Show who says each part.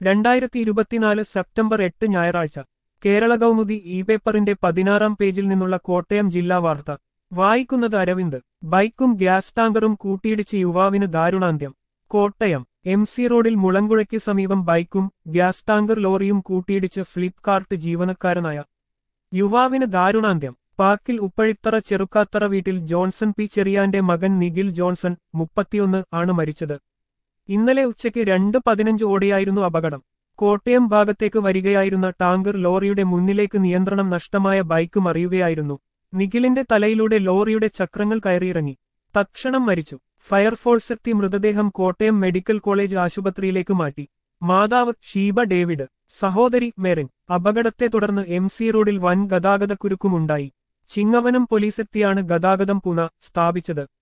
Speaker 1: രണ്ടായിരത്തി ഇരുപത്തിനാല് സെപ്റ്റംബർ എട്ട് ഞായറാഴ്ച കേരള കൗമുദി ഇ പേപ്പറിന്റെ പതിനാറാം പേജിൽ നിന്നുള്ള കോട്ടയം ജില്ലാ വാർത്ത വായിക്കുന്നത് അരവിന്ദ് ബൈക്കും ഗ്യാസ് ടാങ്കറും കൂട്ടിയിടിച്ച് യുവാവിന് ദാരുണാന്ത്യം കോട്ടയം എം സി റോഡിൽ മുളങ്കുഴയ്ക്ക് സമീപം ബൈക്കും ഗ്യാസ് ടാങ്കർ ലോറിയും കൂട്ടിയിടിച്ച് ഫ്ലിപ്കാർട്ട് ജീവനക്കാരനായ യുവാവിന് ദാരുണാന്ത്യം പാക്കിൽ ഉപ്പഴിത്തറ ചെറുക്കാത്തറ വീട്ടിൽ ജോൺസൺ പി ചെറിയാന്റെ മകൻ നിഖിൽ ജോൺസൺ മുപ്പത്തിയൊന്ന് ആണ് മരിച്ചത് ഇന്നലെ ഉച്ചയ്ക്ക് രണ്ട് പതിനഞ്ച് ഓടെയായിരുന്നു അപകടം കോട്ടയം ഭാഗത്തേക്ക് വരികയായിരുന്ന ടാങ്കർ ലോറിയുടെ മുന്നിലേക്ക് നിയന്ത്രണം നഷ്ടമായ ബൈക്ക് മറിയുകയായിരുന്നു നിഖിലിന്റെ തലയിലൂടെ ലോറിയുടെ ചക്രങ്ങൾ കയറിയിറങ്ങി തക്ഷണം മരിച്ചു ഫയർഫോഴ്സ് എത്തി മൃതദേഹം കോട്ടയം മെഡിക്കൽ കോളേജ് ആശുപത്രിയിലേക്ക് മാറ്റി മാതാവ് ഷീബ ഡേവിഡ് സഹോദരി മെറിൻ അപകടത്തെ തുടർന്ന് എം സി റോഡിൽ വൻ ഗതാഗതക്കുരുക്കുമുണ്ടായി ചിങ്ങവനം പോലീസെത്തിയാണ് ഗതാഗതം പുന സ്ഥാപിച്ചത്